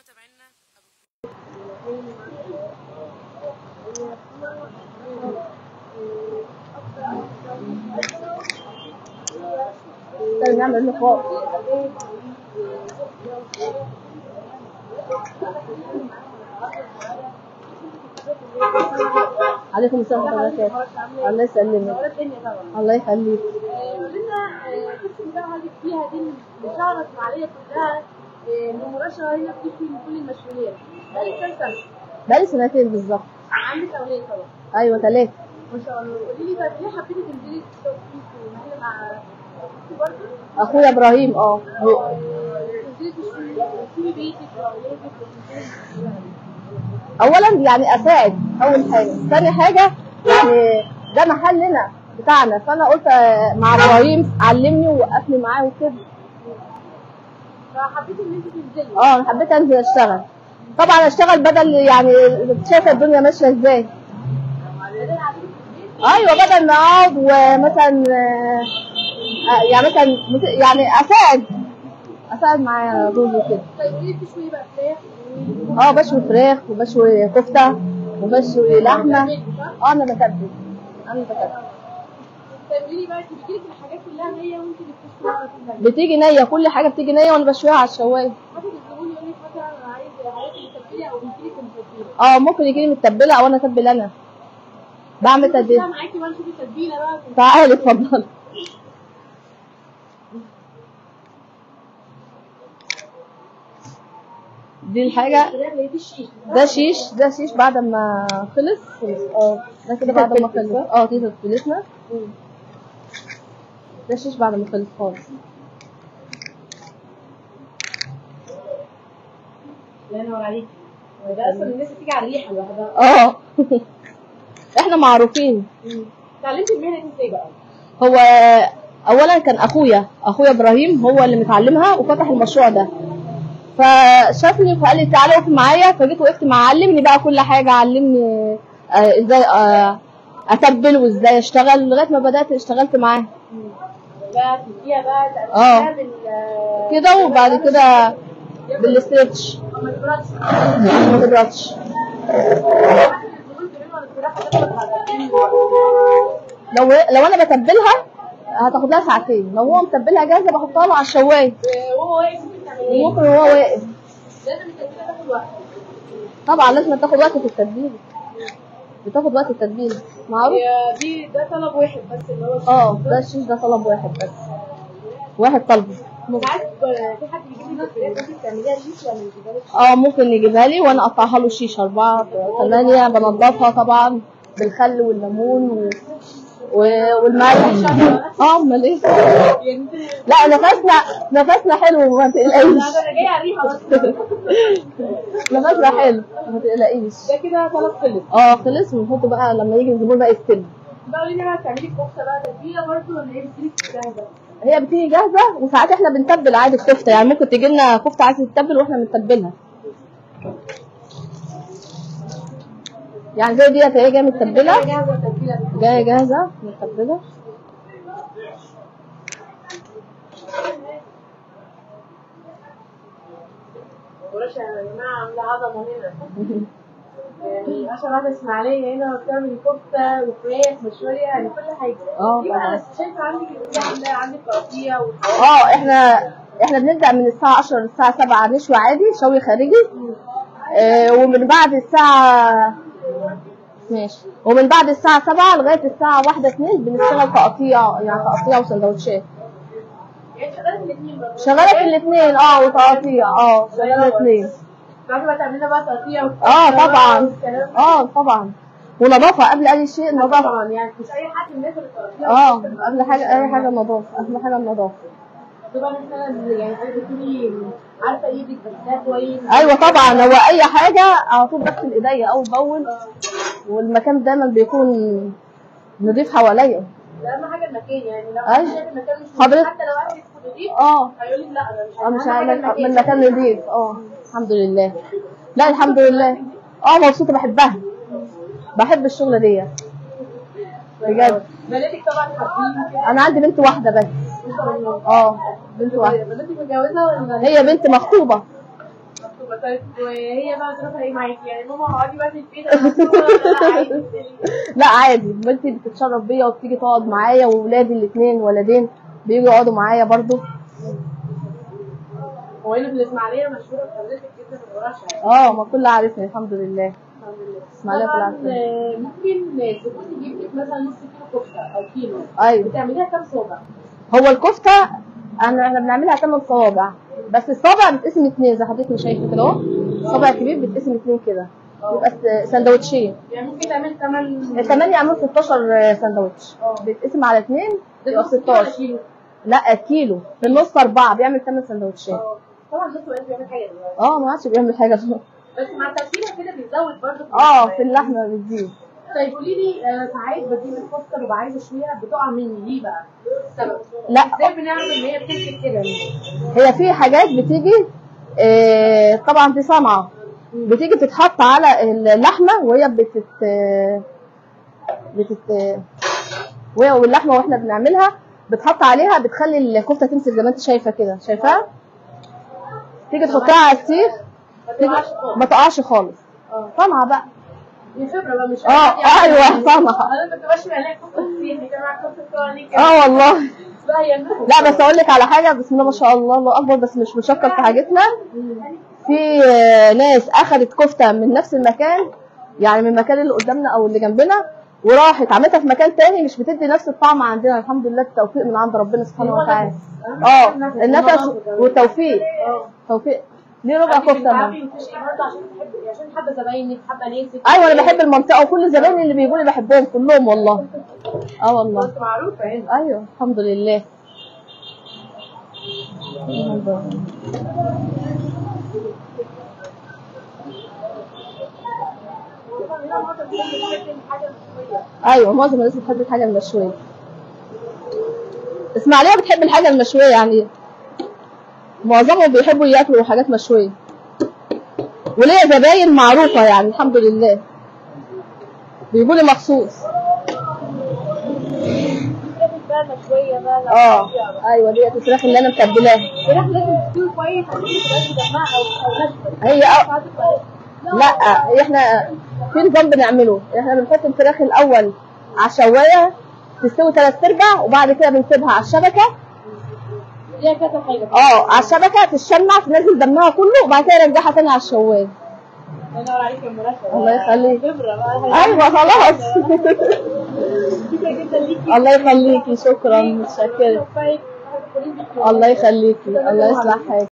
متابعينا طيب نعمل لقاء عليكم السلام ورحمة الله وبركاته الله يسلمك الله يخليك لنا قسم بقى اللي فيها دي اللي شهرت العمليه كلها المراشة هنا بتشفي من كل المشغولات بقالك كام سنة؟ بقالي سنتين بالظبط عندك أولاد طبعا ايوه ثلاثة ما شاء الله قولي لي بقى ليه حبيتي تنزلي تشتغلي ومعايا مع أختي برضه؟ اخويا ابراهيم اه هو- تنزلي تشتغلي تسيبي بيتك وأولادك وتنزلي اولا يعني اساعد اول حاجه ثاني حاجه يعني ده محلنا بتاعنا فانا قلت آه، مع ابراهيم علمني ووقفني معاه وكده فحبيتي إن أنت تنزلي اه انا حبيت انزل اشتغل طبعا اشتغل بدل يعني شايفه الدنيا ماشيه ازاي بدل قعدتك في البيت ايوه بدل ما اقعد ومثلا آه، آه، يعني مثلا مت- يعني اساعد اساعد مع جوزي كده طيب ليه بتشوي بقى فراخ اه بشوي فراخ وبشوي كفته وبشوي لحمه اه انا بتبل انا بتبل طيب قولي لي بقى انت بيجيلك الحاجات كلها هي وانت اللي بتشوي بقى كلها بتيجي نيه كل حاجه بتيجي نيه وانا بشويها على الشوايه حد الزبون يقول لك مثلا انا عايز حاجات متبله او بيجيلك متبله اه ممكن يجيلي متبله او انا اتبل انا بعمل بقى تتبيله معاكي بقى نشوف التتبيله بقى تعالي اتفضل دي الحاجه الفراخ اللي هي دي الشيش ده شيش ده شيش بعد ما خلص اه ده كده بعد ما خلص اه دي تتبيلتنا ده شيش بعد ما خلص خالص الله ينور عليك ده اصلا الناس بتيجي على الريحه لوحدها اه احنا معروفين اتعلمتي المهنه دي ازاي بقى؟ هو اولا كان اخويا اخويا ابراهيم هو اللي متعلمها وفتح المشروع ده فشافني وقال لي تعالى اقف معايا فجيت وقفت معاه علمني بقى كل حاجه علمني آه، ازاي آه، اتبل وازاي اشتغل لغايه ما بدات اشتغلت معاه بقى تديها بقى اه. تقفلها بال كده وبعد كده بالاسترتش ما تبردش ما تبردش الزبون تقول له الفراخ هتاخد لو لو انا بتبلها هتاخد لها ساعتين لو هو متبلها جاهزه بحطها له على الشوايه وهو واقف ممكن تعمل ايه؟ وممكن وهو واقف لازم التتبيله تاخد وقت طبعا لازم تاخد وقت في التتبيل بتاخد وقت التتبيل معروف هي دي ده طلب واحد بس اللي هو اه ده الشيش ده طلب واحد بس واحد طلبه ساعات في حد بيجيب لي الفراخ ممكن تعمليها شيش ولا مش بتعملي اه ممكن يجيبها لي وانا اقطعها له شيش اربعه ثمانيه بنضفها طبعا بالخل والليمون و... و... والملح اه امال ايه يعني انت لا نفسنا نفسنا حلو ما تقلقيش لا ده انا جايه على الريحه بس نفسنا حلو ما تقلقيش ده كده طلب خلص اه خلص ونحطه بقى لما يجي الزبون بقى يستلم بقى قولي لي بقى بتعملي الكفته بقى تتبيله برضه ولا ايه بتجيلك جاهزه؟ هي بتيجي جاهزه وساعات احنا بنتبل عادي الكفته يعني ممكن تيجي لنا كفته عايزه تتبل واحنا بنتبلها يعني زي ديت هي جايه متبله جاهزه التتبيله دي جايه جاهزه متبله ورشا يا جماعه عامله عظمه هنا يعني عشان واحده اسماعيليه هنا بتعمل كفته وفراخ مشويه يعني كل حاجه اه دي بقى طبعا. أنا شايفه عندك اللي عامله عندك تقطيع اه احنا احنا بنبدا من الساعه 10 للساعه 7 نشوي عادي شوي خارجي اه ومن بعد الساعه ماشي ومن بعد الساعه 7 لغايه الساعه 1 2 بنشتغل تقطيع يعني تقطيع وسندوتشات يعني شغاله الاثنين برضه شغاله في الاثنين اه وتقطيع اه شغاله الاثنين بعد ما تعملنا بقى تقطيع اه طبعا والكلام ده. اه طبعا ونظافه قبل اي شيء نظافه طبعا يعني مش اي حد من الناس اللي تقطيع اه قبل حاجه اي حاجه نظافه اهم حاجه النظافه تبقى مثلا يعني حضرتك بتقولي عارفه ايدك بس كويس ايوه طبعا هو اي حاجه على طول بغسل ايديا اول باول والمكان دايما بيكون نضيف حواليا ده اهم حاجه المكان يعني لو أيوة. حد شايف المكان مش حضرتك- نضيف، حتى لو اهلك نضيف اه هيقول لك لا انا مش اه مش أهم حاجة عارف من المكان. مكان نضيف اه الحمد لله لا الحمد لله اه مبسوطه بحبها بحب الشغله دي بجد بناتك طبعا حابين كده انا عندي بنت واحده بس اه بنت واحده بناتك متجوزه ولا هي بنت مخطوبه ماما طيب وهي بقى ظروفها ايه معاكي يعني ماما اقعدي بقى في البيت انا مسؤولة ولا لا عادي لا عادي بنتي بتتشرف بيا وبتيجي تقعد معايا وولادي الاثنين ولدين بييجوا يقعدوا معايا برضو هو هنا في الاسماعيليه مشهوره بحضرتك جدا في الورشه يعني اه ما كل عارفني الحمد لله الحمد لله اسماعيليه طبعاً، في العافيه آه، ممكن تكون تجيب لك مثلا نص كيلو كفته او كيلو ايوه بتعمليها كام صوبع؟ هو الكفته انا احنا بنعملها ثمان صوابع بس الصابع بتقسم اتنين زي حضرتك ما شايفه كده اهو صابع كبير بتقسم اتنين كده يبقى س- سندوتشين يعني ممكن تعمل ثمن الثمانية عملوا 16 سندوتش بيتقسم على اتنين يبقى 16 كيلو لا كيلو في النص أربعة بيعمل 8 سندوتشات اه طبعا الناس بقت بيعمل حاجه دلوقتي اه ما عادش بيعمل حاجة بس مع التسويه كده بيزود برضه اه في اللحمة بتزيد طيب قولي لي آه، ساعات بجيب الكفته ببقى عايزه اشويها بتقع مني ليه بقى؟ السبب لا ازاي بنعرف ان هي بتمسك كده هي في حاجات بتيجي آه، طبعا دي صنعة بتيجي تتحط على اللحمة وهي بتت بتت وهي واللحمة واحنا بنعملها بتحط عليها بتخلي الكفتة تمسك زي ما انت شايفة كده شايفاها تيجي تحطها على السيخ ما تيجي تقعش خالص ما تقعش خالص اه صنعة بقى دي خبره بقى مش اه عارفة يعني. ايوه صنعة انا كنت بشوي عليها كفته كتير دي كان معاها كفته ثواني كده اه والله لا هي لا بس اقول لك على حاجه بسم الله ما شاء الله الله اكبر بس مش مشكر في حاجتنا في آه، ناس اخذت كفته من نفس المكان يعني من المكان اللي قدامنا او اللي جنبنا وراحت عملتها في مكان تاني مش بتدي نفس الطعم عندنا الحمد لله التوفيق من عند ربنا سبحانه وتعالى اه النفس والتوفيق اه توفيق دي ربع كفته تعبي ماما. وتشقي برضه عشان تحبي عشان حابه زباينك حابه ناسك ايوه انا بحب المنطقه وكل زبايني اللي بيجوا لي بحبهم كلهم والله اه والله كنت معروفه هنا ايوه الحمد لله ايوه معظم الناس بتحب الحاجه المشويه اسماعيليه بتحب الحاجه المشويه يعني معظمهم بيحبوا ياكلوا حاجات مشويه وليا زباين معروفه يعني الحمد لله بيجوا لي مخصوص بقى مشويه بقى اه ايوه ديت الفراخ اللي انا متبلاها الفراخ لازم تكون كويس عشان تبقاش مدمعه او او ناشفه هي أ... لا هي احنا في نظام بنعمله احنا بنحط الفراخ الاول على الشوايه تستوي ثلاث ارباع وبعد كده بنسيبها على الشبكه ليها كذا حاجه اه على الشبكه تشمع تنزل دمها كله وبعد كده نرجعها تاني على الشوايه الله ينور عليك يا مرشد الله يخليك. خبره بقى ايوه خلاص شكرا جدا ليكي الله يخليكي شكرا متشكره وفايك الله يخليكي الله يصلح حالك